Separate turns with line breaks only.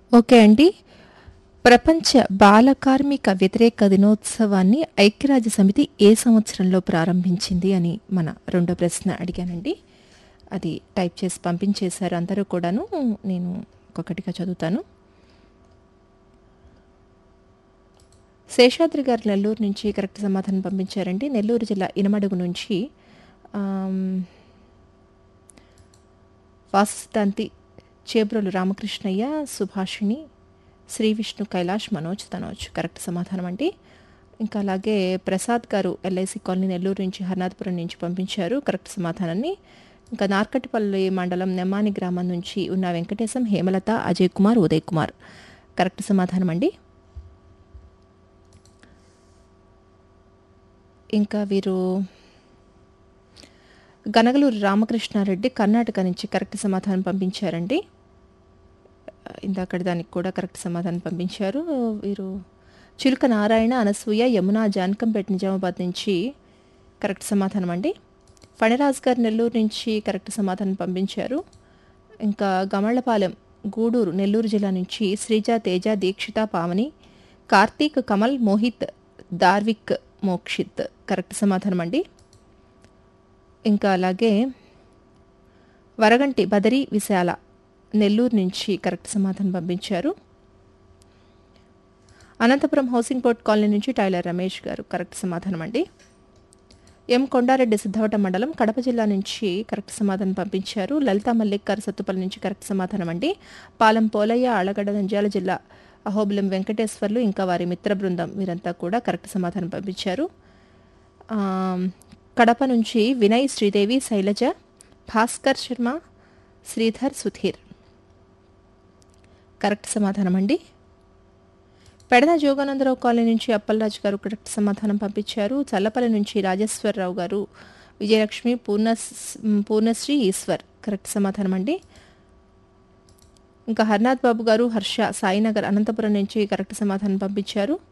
okay అండి ప్రపంచ బాల కార్మిక వ్యతిరేక దినోత్సవాన్ని ఐక్యరాజ్య సమితి ఏ సంవత్సరంలో ప్రారంభించింది అని మన రెండో ప్రశ్న అడిగానండి అది టైప్ చేసి పంపించేశారు అందరూ కూడాను నేను ఒక్కొక్కటిగా చదువుతాను శేషాద్రి గారు నెల్లూరు నుంచి కరెక్ట్ సమాధానం పంపించారండి నెల్లూరు జిల్లా ఇనమడుగు నుంచి ఆమ్, వాసుస్తాంతి చేబ్రోలు రామకృష్ణయ్య సుభాషిణి శ్రీ విష్ణు కైలాష్ మనోజ్ తనోజ్ కరెక్ట్ సమాధానం అండి ఇంకా అలాగే ప్రసాద్ గారు ఎల్ఐసి కాలనీ నెల్లూరు నుంచి హర్నాథపురం నుంచి పంపించారు కరెక్ట్ సమాధానాన్ని ఇంకా నార్కటిపల్లి మండలం నెమ్మాని గ్రామం నుంచి ఉన్న వెంకటేశం హేమలత అజయ్ కుమార్ ఉదయ్ కుమార్ కరెక్ట్ సమాధానం అండి ఇంకా వీరు గనగలూరు రామకృష్ణారెడ్డి కర్ణాటక నుంచి కరెక్ట్ సమాధానం పంపించారండి ఇందాకటి దానికి కూడా కరెక్ట్ సమాధానం పంపించారు వీరు చిలుక నారాయణ అనసూయ యమున జానకంపేట నిజామాబాద్ నుంచి కరెక్ట్ సమాధానం అండి ఫణిరాజ్ గారు నెల్లూరు నుంచి కరెక్ట్ సమాధానం పంపించారు ఇంకా గమళ్లపాలెం గూడూరు నెల్లూరు జిల్లా నుంచి శ్రీజ తేజ దీక్షిత పావని కార్తీక్ కమల్ మోహిత్ దార్విక్ మోక్షిత్ కరెక్ట్ సమాధానం అండి ఇంకా అలాగే వరగంటి బదరి విశాల నెల్లూరు నుంచి కరెక్ట్ సమాధానం పంపించారు అనంతపురం హౌసింగ్ బోర్డ్ కాలనీ నుంచి టైలర్ రమేష్ గారు కరెక్ట్ సమాధానం అండి ఎం కొండారెడ్డి సిద్ధవట మండలం కడప జిల్లా నుంచి కరెక్ట్ సమాధానం పంపించారు లలితా మల్లిక్ గారు సత్తుపల్లి నుంచి కరెక్ట్ సమాధానం అండి పాలెం పోలయ్య ఆళ్లగడ్డ నంద్యాల జిల్లా అహోబిలం వెంకటేశ్వర్లు ఇంకా వారి మిత్ర బృందం వీరంతా కూడా కరెక్ట్ సమాధానం పంపించారు ఆమ్, కడప నుంచి వినయ్ శ్రీదేవి శైలజ భాస్కర్ శర్మ శ్రీధర్ సుధీర్ కరెక్ట్ సమాధానం అండి పెడన జోగానందరావు కాలనీ నుంచి అప్పలరాజు గారు కరెక్ట్ సమాధానం పంపించారు చల్లపల్లి నుంచి రాజేశ్వరరావు గారు విజయలక్ష్మి పూర్ణ పూర్ణశ్రీ ఈశ్వర్ కరెక్ట్ సమాధానం అండి ఇంకా హర్నాథ్ బాబు గారు హర్ష సాయినగర్ అనంతపురం నుంచి కరెక్ట్ సమాధానం పంపించారు